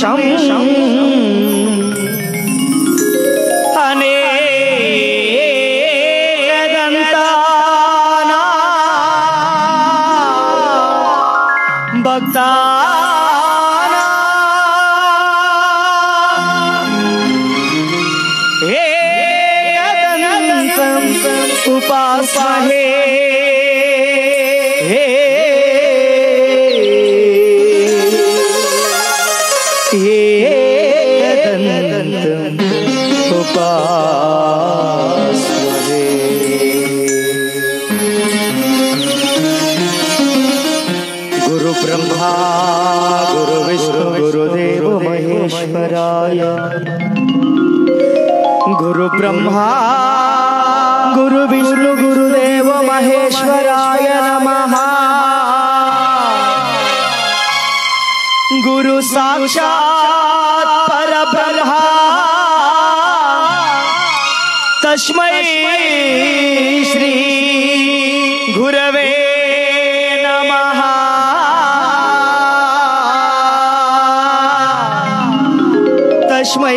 ಅನೇಕದಂತಾನ ಭಕ್ತಾನ ಹೇ ಅನಂತಂ ಉಪಾಸ್ಮಹೇ ಹೇ ಹೇ ಅನಂತಂ ಉಪಾಸ್ಮಹೇ ಗುರು ಬ್ರಹ್ಮ ಗುರು ವಿಷ್ಣು ಗುರುದೇವ ಮಹೇಶ್ವರಾಯ ಗುರು ಬ್ರಹ್ಮ ಗುರು ವಿಷ್ಣು ಗುರುದೇವ ಮಹೇಶ್ವರಾಯ ನಮಃ ಗುರು ಸಾಕ್ಷಾತ್ ಪರಬ್ರಹ್ಮ ತಸ್ಮೈ ಶ್ರೀ ಗುರವೇ ನಮಃ ತಸ್ಮೈ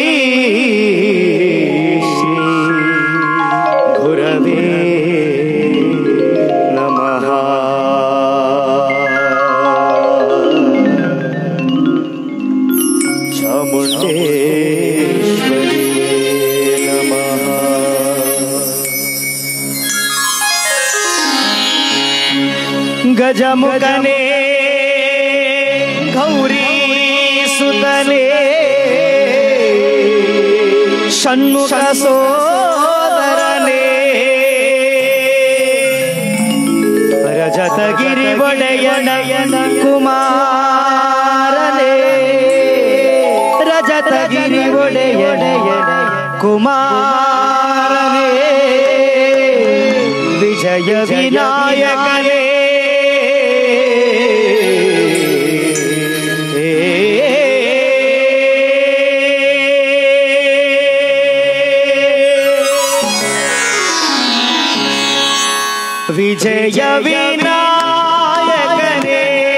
ಶ್ರೀ ಗುರವೇ ನಮಃ ಚಾಮುಂಡೇಶ್ವರಿಯೇ ನಮಃ ಗಜಮುಖನೇ ಗೌರಿ ಸುತನೇ ಷಣ್ಮುಖ ಸೋದರನೇ ರಜತಗಿರಿ ಒಡೆಯನಯನ ಕುಮಾರನೇ ರಜತಗಿರಿ ಒಡೆಯನಯನ ಕುಮಾರನೇ ವಿಜಯ ವಿನಾಯಕನೇ ವಿಜಯ ವಿನಾಯಕನೇ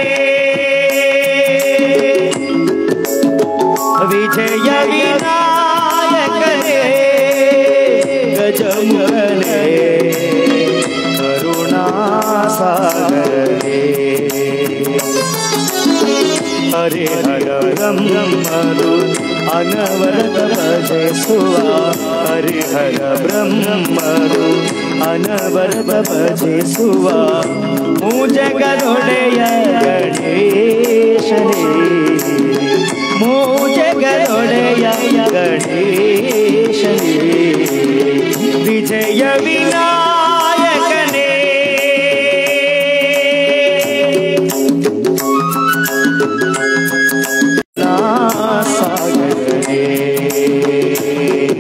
ವಿಜಯ ವಿನಾಯಕನೇ ಗಜಮುಖನೇ ಕರುಣಾಸಾಗರನೇ ಹರಿ ಹರ ಬ್ರಹ್ಮನು ಅನವರತ ಭಜಿಸುವ ಹರಿಹರ ಬ್ರಹ್ಮನು ಅನವರತ ಭಜಿಸುವ ಮೂಜಗದೊಡೆಯ ಗಣೇಶನೇ ಮೂಜಗದೊಡೆಯ ಗಣೇಶನೇ ವಿಜಯ ವಿನಾಯಕನೇ ಸಾಗರನೇ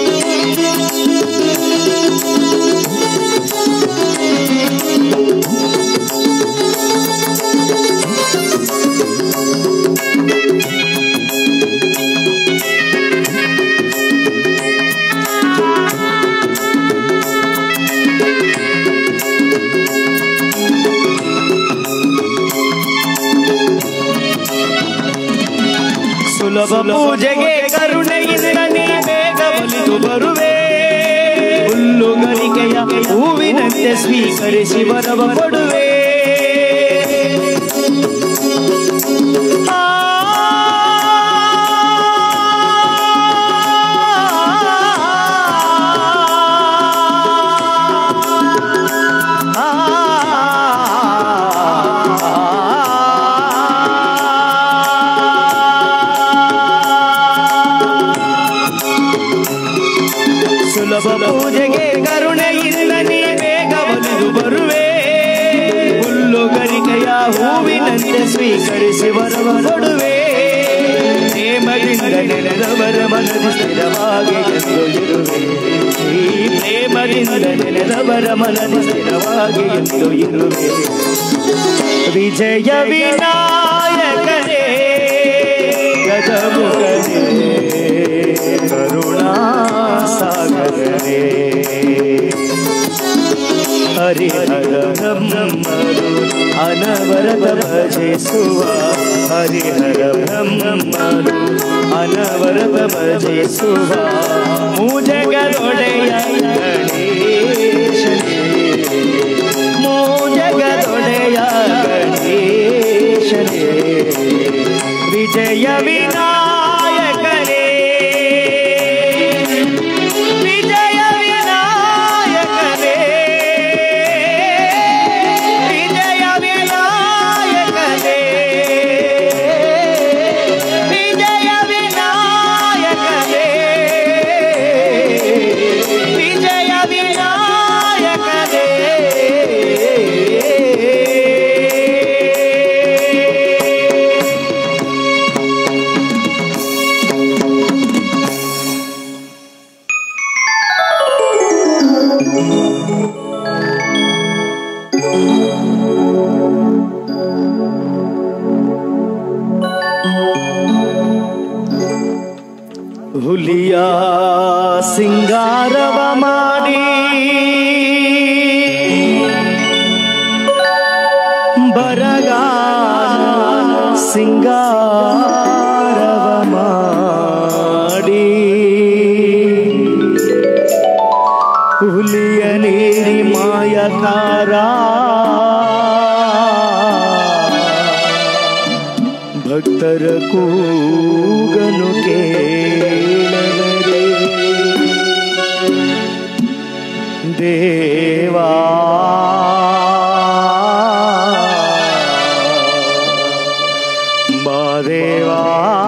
ಸುಲಭ ಪೂಜೆಗೆ ಕರುಣೆಯಿಂದ ನೀ ಬೇಗ ಒಲಿದು ಬರುವೆ ಹುಲ್ಲುಗರಿಕೆಯ ಹೂವಿನಂತೆ ಸ್ವೀಕರಿಸಿ ಬರವ ಕೊಡುವೆ ಆ ಸುಲಭ ಪೂಜೆಗೆ ಕರುಣೆಯಿಂದ ನೀ ಬೇಗ ಒಲಿದು ಬರುವೆ ಹುಲ್ಲುಗರಿಕೆಯ ಹೂವಿನಂತೆ ಸ್ವೀಕರಿಸಿ ವರವ ಕೊಡುವೆ ಪ್ರೇಮದಿಂದ ನೆನೆದವರ ಮನದಿ ಸ್ಥಿರವಾಗಿ ಎಂದು ಇರುವೆ ಈ ಪ್ರೇಮದಿಂದ ನೆನೆದವರ ಮನದಿ ಸ್ಥಿರವಾಗಿ ಎಂದು ಇರುವೆ ವಿಜಯ ವಿನಾಯಕನೇ ಗಜಮುಖನೇ ಕರುಣಾ ಸಾಗರನೇ ಹರಿಹರ ಬ್ರಹ್ಮರು ಅನವರತ ಭಜಿಸುವ ಹರಿಹರ ಬ್ರಹ್ಮರು ಅನವರತ ಭಜಿಸುವ ಮೂಜಗದೊಡೆಯ ಗಣೇಶನೇ ಮೂಜಗದೊಡೆಯ ಗಣೇಶನೇ ವಿಜಯ ವಿನಾಯಕನೇ ವಿಜಯ ವಿನಾಯಕನೇ ವಿಜಯ ವಿನಾಯಕನೇ ವಿಜಯ ವಿನಾಯಕನೇ ವಿಜಯ ವಿನಾಯಕನೇ ಹುಲಿಯ ಸಿಂಗಾರವ ಮಾಡಿ ಬರಗಾಲ ಸಿಂಗಾರವ ಮಾಡಿ ಹುಲಿಯ ನೀರಿ ಮಾಯಕಾರ ಭಕ್ತರ ಕೂಗನು ಕೇಳವರೇ ದೇವಾ ಮಾದೇವಾ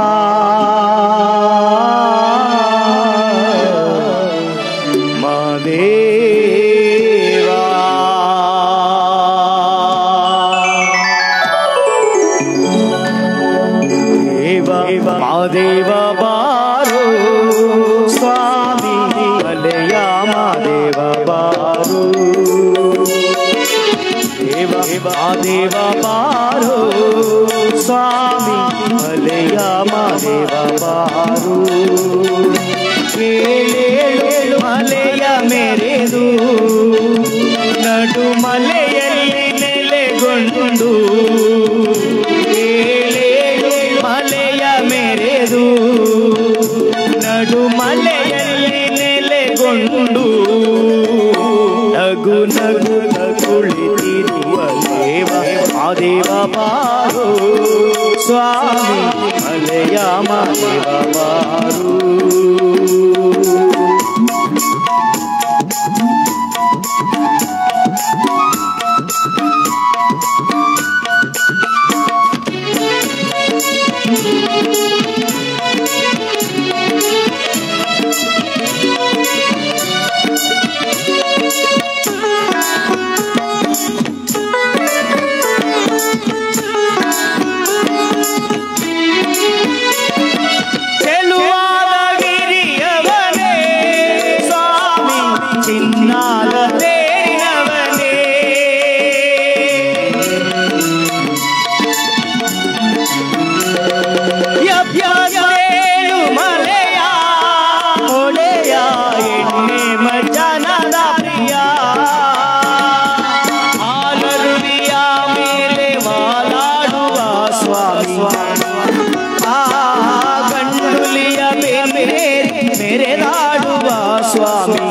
ಮಾದೇವಾ ದೇವ ಮಾದೇವ ಬಾರು ಸ್ವಾಮಿ ಅಲೆಯ ಮಾದೇವ ಬಾರು ದೇವ ಮಾದೇವ ಬಾರು ಸ್ವಾಮಿ ಅಲೆಯ ಮಾದೇವ ಬಾರು ಏಳೇಳು ಮಲೆಯ ಮೆರೆದು ನಡು ಮಲೆಯಲ್ಲಿ ನೆಲೆಗೊಂಡು ಏಳೇಳು ಮಲೆಯ ಮೆರೆದು ನಡು ಮಲೆಯಲ್ಲಿ ನೆಲೆಗೊಂಡು ನಗು ನಗು ಕುಳಿತಿರುವ ದೇವ ಮಾದೇವ ಬಾರು ಸ್ವಾಮಿ ಮಲೆಯ ಮಾದೇವ ಬಾರು ಚೆಲುವಾದ ಗಿರಿಯವನೇ ಸ್ವಾಮಿ ಚಿನ್ನಾದ ತೇರಿನವನೇ ಎಪ್ಪತ್ತೇಳು ಮಲೆಯ ಒಡೆಯ ಎಣ್ಣೆ ಮಜ್ಜನದ ಪ್ರಿಯ ಆಲರುವಿಯ ಮೇಲೆ ವಾಲಾಡುವ ಸ್ವಾಮಿ ಆ ಗಂಡುಲಿಯ ಮೇಲೆ ಮೆರೆದಾಡುವ ಸ್ವಾಮಿ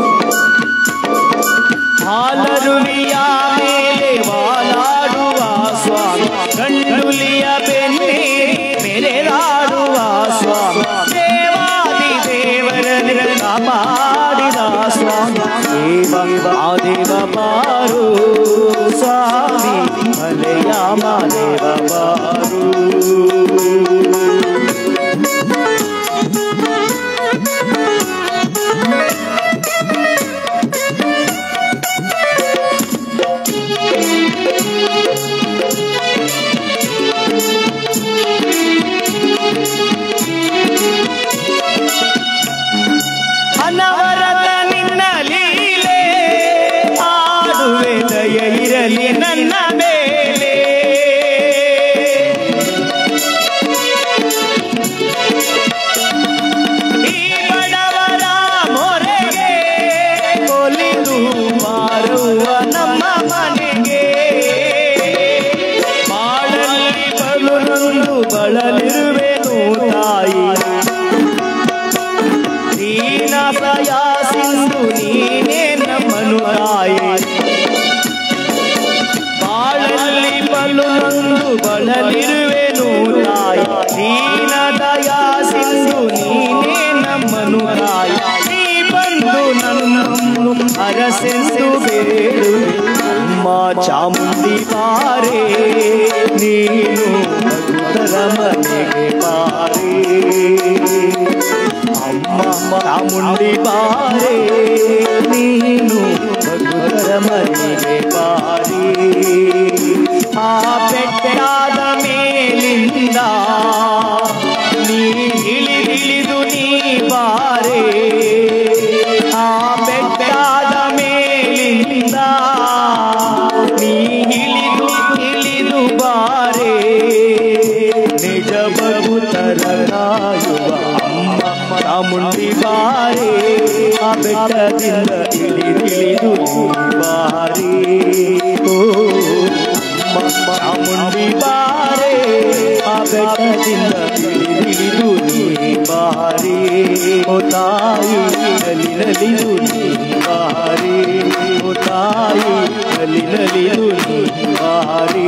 ಹಾಲರುವಿಯ ಮೇಲೆ ವಾಲಾಡುವ ಸ್ವಾಮಿ ಗಂಡುಲಿಯ ಬೆನ್ನೆ ಮೆರೆದಾಡುವ ಸ್ವಾಮಿ ದೇವಾದಿ ದೇವರನ್ನ ಕಾಪಾಡಿದ ಸ್ವಾಮಿ ದೇವ ಆದೇವ ಬಾರು ಸ್ವಾಮಿ ಮಲೆಯ ಮಾದೇವ ಬಾರು ಅನವರತ ನಿನ್ನ ಲೀಲೆ ಆಡುತ್ತ ಚಾಮುಂಡಿ ಬಾರೆ ನೀನು ಭಕ್ತರ ಮನೆಗೆ ಬಾರೆ ಅಮ್ಮ ಚಾಮುಂಡಿ ಬಾರೆ ನೀನು ಭಕ್ತರ ಮನೆಗೆ ಬಾರೆ ಆ ಬೆಟ್ಟದ ಮೇಲಿಂದ ನೀ ಇಳಿದಿಳಿದು ನೀ ಬಾರೆ ಆ ಬೆಟ್ಟದ ಮೇಲಿಂದ ನೀ ಇಳಿದು ಇಳಿದು ಬಾರೆ ನಿಜ ಬಗುತರ ಕಾಯುವ ಅಮ್ಮ ಚಾಮುಂಡಿ ಬಾರೆ ಆ ಬೆಟ್ಟದಿಂದ ಇಳಿದಿಳಿದು ನೀ ಬಾರೆ ಓ ಅಮ್ಮ ಚಾಮುಂಡಿ ಬಾರೆ ಆ ಬೆಟ್ಟದಿಂದ ಇಳಿದಿಳಿದು ನೀ ಬಾರೆ ಓ ತಾಯಿ ನಲಿನಲಿದು ನೀ ಬಾರೆ ಓ ತಾಯಿ ನಲಿನಲಿದು ನೀ ಬಾರೆ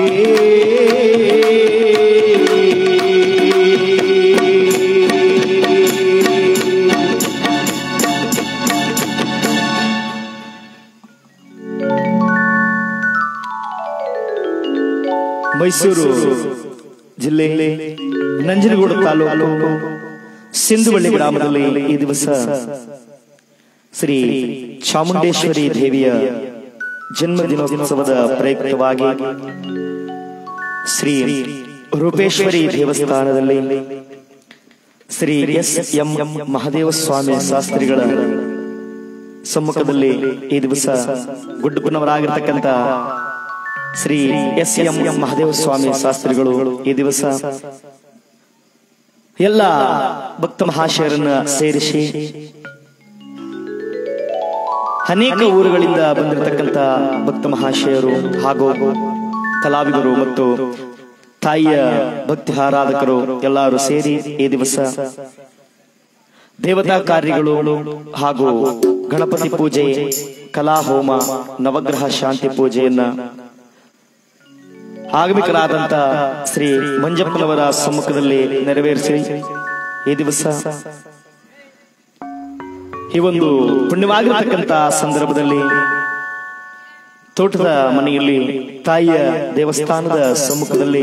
ಮೈಸೂರು ಜಿಲ್ಲೆ ನಂಜನಗೂಡು ತಾಲೂಕು ಸಿಂಧುವಳ್ಳಿ ಗ್ರಾಮದಲ್ಲಿ ಈ ದಿವಸ ಶ್ರೀ ಚಾಮುಂಡೇಶ್ವರಿ ದೇವಿಯ ಜನ್ಮದಿನೋತ್ಸವದ ಪ್ರಯುಕ್ತವಾಗಿ ಶ್ರೀ ರೂಪೇಶ್ವರಿ ದೇವಸ್ಥಾನದಲ್ಲಿ ಶ್ರೀ ಎಸ್ ಎಂ ಮಹದೇವ ಸ್ವಾಮಿ ಶಾಸ್ತ್ರಿಗಳ ಸಮ್ಮುಖದಲ್ಲಿ ಈ ದಿವಸ ಗುಡ್ಡುಪುನವರಾಗಿರ್ತಕ್ಕಂಥ Shri S M M Mahadeva ಸ್ವಾಮಿ ಶಾಸ್ತ್ರಿಗಳು ಈ ದಿವಸ ಎಲ್ಲ ಭಕ್ತ ಮಹಾಶಯರನ್ನ ಸೇರಿಸಿ ಅನೇಕ ಊರುಗಳಿಂದ ಬಂದಿರತಕ್ಕಂತ ಭಕ್ತ ಮಹಾಶಯರು ಹಾಗೂ ಕಲಾವಿದರು ಮತ್ತು ತಾಯಿಯ ಭಕ್ತಿ ಆರಾಧಕರು ಎಲ್ಲರೂ ಸೇರಿ ಈ ದಿವಸ ದೇವತಾ ಕಾರ್ಯಗಳು ಹಾಗೂ ಗಣಪತಿ ಪೂಜೆ ಕಲಾ ಹೋಮ ನವಗ್ರಹ ಶಾಂತಿ ಪೂಜೆಯನ್ನ ಆಗಮಿಕರಾದಂತ ಶ್ರೀ ಮಂಜಪ್ಪನವರ ಸಮ್ಮುಖದಲ್ಲಿ ನೆರವೇರಿಸಿ ಈ ದಿವಸ ಈ ಒಂದು ಪುಣ್ಯವಾಗಿರತಕ್ಕಂತ ಸಂದರ್ಭದಲ್ಲಿ ತೋಟದ ಮನೆಯಲ್ಲಿ ತಾಯಿಯ ದೇವಸ್ಥಾನದ ಸಮ್ಮುಖದಲ್ಲಿ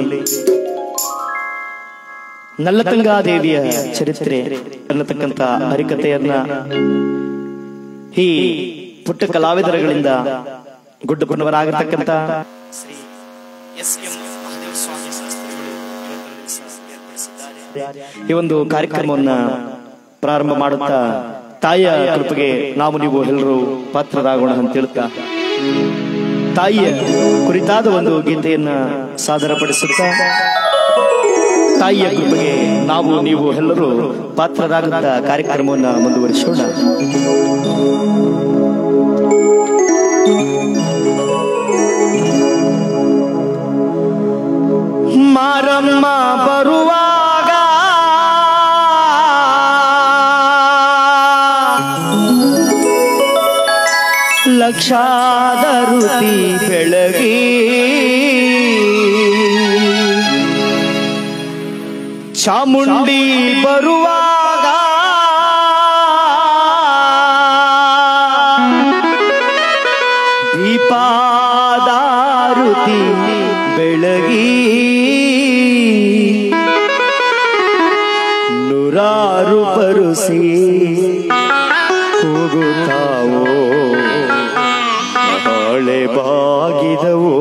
ನಲ್ಲತಂಗಾದೇವಿಯ ಚರಿತ್ರೆ ಅನ್ನತಕ್ಕಂತ ಹರಿಕತೆಯನ್ನ ಈ ಪುಟ್ಟ ಕಲಾವಿದರುಗಳಿಂದ ಗುಡ್ಡ ಪುಣ್ಣವರಾಗಿರ್ತಕ್ಕಂಥ ಶ್ರೀ ಎಸ್ ಎಂ ಮಹದೇವ ಸ್ವಾಮಿ ಶಾಸ್ತ್ರಿಗಳು ಇವತ್ತಿನ ದಿವಸ ಏರ್ಪಡಿಸಿದ್ದಾರೆ. ಈ ಒಂದು ಕಾರ್ಯಕ್ರಮವನ್ನ ಪ್ರಾರಂಭ ಮಾಡುತ್ತಾ ತಾಯಿಯ ಕೃಪೆಗೆ ನಾವು ನೀವು ಎಲ್ಲರೂ ಪಾತ್ರರಾಗೋಣ ಅಂತ ಹೇಳ್ತಾ ತಾಯಿಯ ಕುರಿತಾದ ಒಂದು ಗೀತೆಯನ್ನ ಸಾದರಪಡಿಸುತ್ತಾ ತಾಯಿಯ ಕೃಪೆಗೆ ನಾವು ನೀವು ಎಲ್ಲರೂ ಪಾತ್ರರಾಗುತ್ತಾ ಕಾರ್ಯಕ್ರಮವನ್ನ ಮುಂದುವರಿಸೋಣ ಮಾರಮ್ಮ ಬರುವಾಗ ಲಕ್ಷಾದರುತಿ ಬೆಳಗಿ ಚಾಮುಂಡಿ ಬರುವಾಗ ದೀಪಾದಾರುತಿ ಬೆಳಗಿ ನೂರಾರು ಬರುಸಿ ಹೋಗುತ್ತಾವೋ ಹಳೆ ಬಾಗಿದವೋ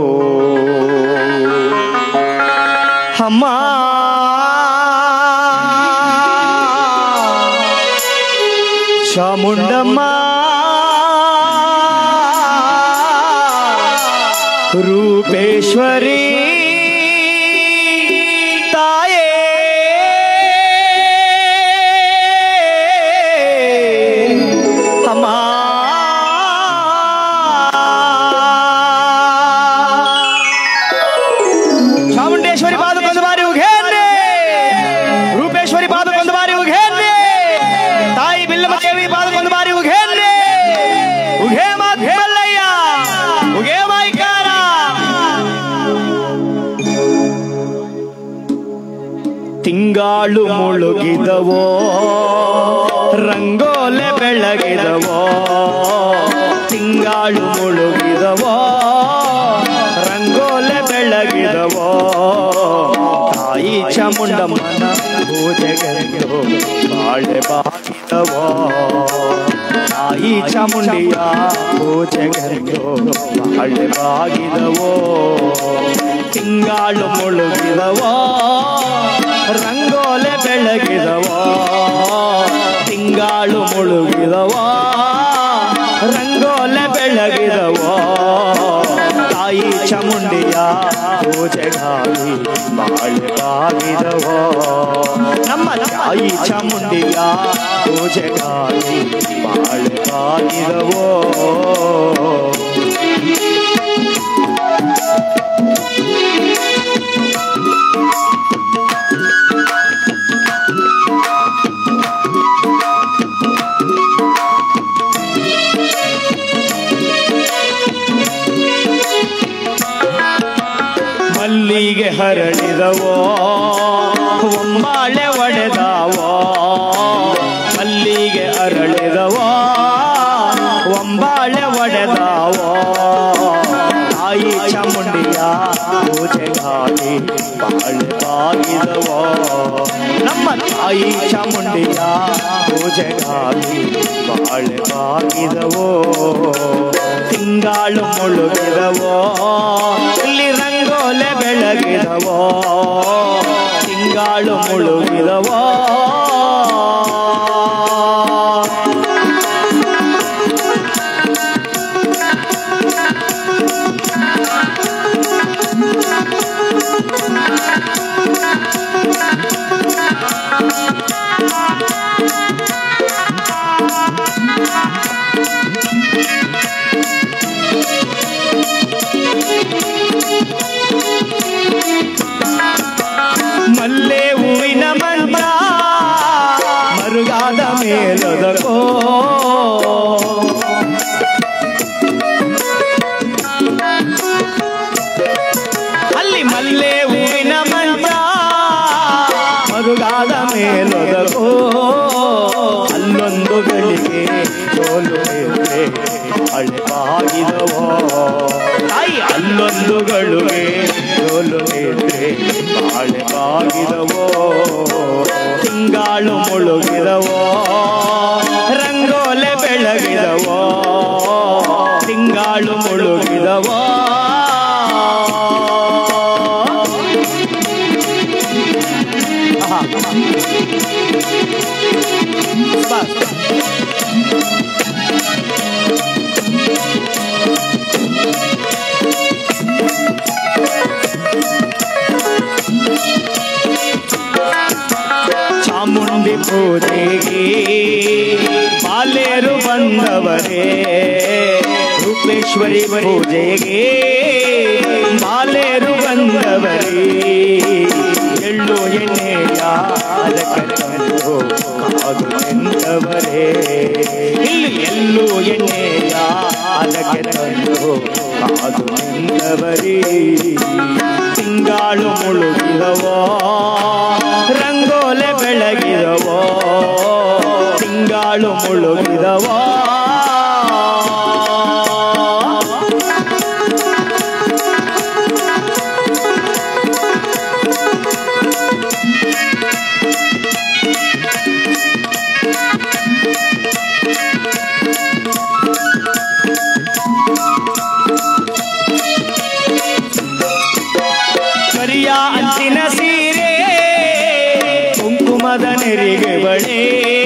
ಅಮ್ಮ ಚಾಮುಂಡಮ್ಮ ರೂಪೇಶ್ವರಿ ತಾಯೇ ಅಮ್ಮ ಚಾಮುಂಡೇಶ್ವರಿ ಪಾದಕ್ಕೊಂದು ಬಾರಿ ಉಘೇನ್ರಿ ರೂಪೇಶ್ವರಿ ಪಾದಕ್ಕೊಂದು ಬಾರಿ ಉಘೇನ್ರಿ ತಾಯಿ ಬಿಲ್ಲಮ್ಮ ದೇವಿ ಪಾದಕ್ಕೊಂದು ಬಾರಿ ಉಘೇನ್ರಿ ಉಘೇ ಮಾತ್ ಮಲ್ಲಯ್ಯ ಉಘೇ ಮಾಯ್ಕಾರ ತಿಂಗಾಳು ಮುಳುಗಿದವೋ ರಂಗೋಲೆ ಬೆಳಗಿದವೋ ತಿಂಗಾಳು ಮುಳುಗಿದವೋ ಬಾಗಿದವೋ ತಾಯಿ ಚಾಮುಂಡಮ್ಮನ ಪೂಜೆಗೆಂದು ಬಾಳೆ ಬಾಗಿದವೋ ತಾಯಿ ಚಾಮುಂಡಿಯ ಪೂಜೆಗೆಂದು ಬಾಳೆ ಬಾಗಿದವೋ ತಿಂಗಾಳು ಮುಳುಗಿದವೋ ರಂಗೋಲೆ ಬೆಳಗಿದವೋ ತಿಂಗಾಳು ಮುಳುಗಿದವೋ ರಂಗೋಲೆ ಬೆಳಗಿದವೋ ತಾಯಿ ಚಾಮುಂಡಿಯ ಪೂಜೆಗಾಗಿ ಬಾಳೆ ಬಾಗಿದವೋ ನಮ್ಮ ತಾಯಿ ಚಾಮುಂಡಿಯ ಪೂಜೆಗಾಗಿ ಬಾಳೆ ಬಾಗಿದವೋ ಮಲ್ಲಿಗೆ ಹರಡಿದವೋ ಒಂಬಾಳೆ ಒಡೆದವೋ ಮಲ್ಲಿಗೆ ಅರಳಿದವೋ ಒಂಬಾಳೆ ಒಡೆದವೋ ತಾಯಿ ಚಾಮುಂಡಿಯ ಪೂಜೆಗಾಗಿ ಬಾಳೆ ಬಾಗಿದವೋ ನಮ್ಮ ತಾಯಿ ಚಾಮುಂಡಿಯ ಪೂಜೆಗಾಗಿ ಬಾಳೆ ಬಾಗಿದವೋ ತಿಂಗಾಳು ಮುಳುಗಿದವೋ ಇಲ್ಲಿ ರಂಗೋಲೆ ಬೆಳಗಿದವೋ ತಿಂಗಾಳು ಮುಳುಗಿದವೋ ಮಲ್ಲೆ ಹೂವಿನ ಮಂತ್ರ ಮರುಗಾದ ಮೇಲದಕೋ ಅಲ್ಲಿ ಮಲ್ಲೆ ಹೂವಿನ ಮಂತ್ರ ಮರುಗಾದ ಮೇಲದಕೋ ಅಲ್ಲೊಂದು ಗಳಿಗೆ ಸೋಲು ಮೇಲೆ ಹಳೆ ಬಾಗಿದವೋ ತಾಯಿ ಅಲ್ಲೊಂದು ಗಳಿಗೆ ಸೋಲು ಮೇಲೆ ಬಾಳೆ ಬಾಗಿದವೋ ತಿಂಗಾಳು ಮುಳುಗಿದವೋ ರಂಗೋಲೆ ಬೆಳಗಿದವೋ ತಿಂಗಾಳು ಮುಳುಗಿದವೋ ಆಹಾ. ಬಸ್. ಚಾಮುಂಡಿ ಪೂಜೆಗೆ ಬಾಲೇರು ಬಂದವರೇ ರೂಪೇಶ್ವರಿ ಪೂಜೆಗೆ ಬಾಲೇರು ಬಂದವರೇ ಎಳ್ಳು ಎಣ್ಣೆಯ ಅದಕ್ಕೆ ತಂದು ಕಾದು ನಿಂತವರೇ ಇಲ್ಲಿ ಎಳ್ಳು ಎಣ್ಣೆಯ ಅದಕ್ಕೆ ತಂದು ಕಾದು ನಿಂತವರೇ ತಿಂಗಾಳು ಮುಳುಗಿದವೋ ರಂಗೋಲೆ ಬೆಳಗಿದವೋ ತಿಂಗಾಳು ಮುಳುಗಿದವೋ ಕರಿಯ ಅಂಚಿನ ಸೀರೆ ಕುಂಕುಮದ ನೆರಿಗೆ ಬಳೆ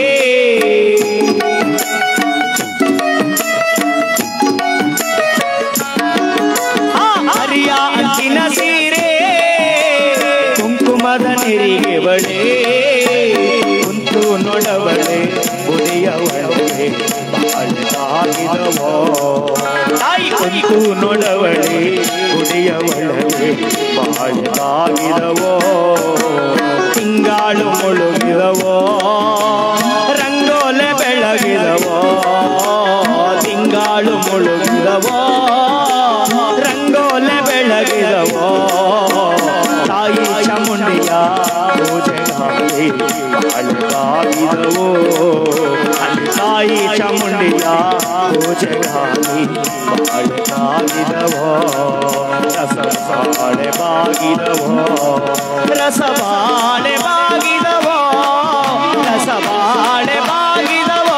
ಆ, ಹರಿಯ ಅಂಚಿನ ಸೀರೆ ಕುಂಕುಮದ ನೆರಿಗೆ ಬಳೆ ಕುಂತು ನೊಡವಳೆ ಬುಡಿಯ ಒಳಗೆ ಬಾಳಿದಾಗಿದವೋ ತಾಯಿ ಕುಂತು ನೊಡವಳೆ ಬುಡಿಯ ಒಳಗೆ ಬಾಳಿದಾಗಿದವೋ ತಿಂಗಾಳು ಮುಳುಗಿದವೋ ರಂಗೋಲೆ ಬೆಳಗಿದವೋ ತಿಂಗಾಳು ಮುಳುಗಿದವೋ ರಂಗೋಲೆ ಬೆಳಗಿದವೋ ತಾಯಿ ಚಾಮುಂಡಿಯ ಪೂಜೆಗಾಗಿ ಬಾಳವಾಗಿದವೋ ಅಲ್ಲಿ ತಾಯಿ ಚಾಮುಂಡಿಯ ಪೂಜೆಗಾಗಿ ಬಾಳೆ ಬಾಗಿದವೋ ರಸ ಬಾಳೆ ಬಾಗಿದವೋ ರಸ ಬಾಳೆ ಬಾಗಿದವೋ ರಸ ಬಾಳೆ ಬಾಗಿದವೋ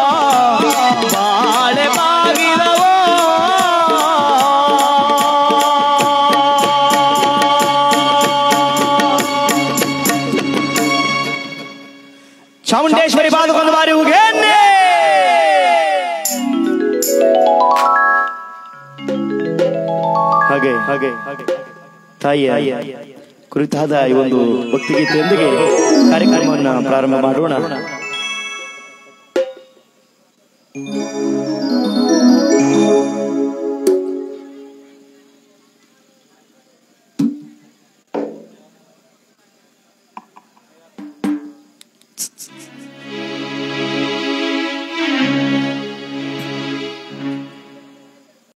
ಬಾಳೆ ಬಾಗಿದವೋ ಚಾಮುಂಡೇಶ್ವರಿ ಬಾದುಕೊಂದು ಬಾರಿ ಉಗೇನೆ ಹಾಗೆ ಹಾಗೆ ತಾಯಿಯ ಕುರಿತಾದ ಈ ಒಂದು ಭಕ್ತಿಗೀತೆಯೊಂದಿಗೆ ಕಾರ್ಯಕ್ರಮವನ್ನು ಪ್ರಾರಂಭ ಮಾಡೋಣ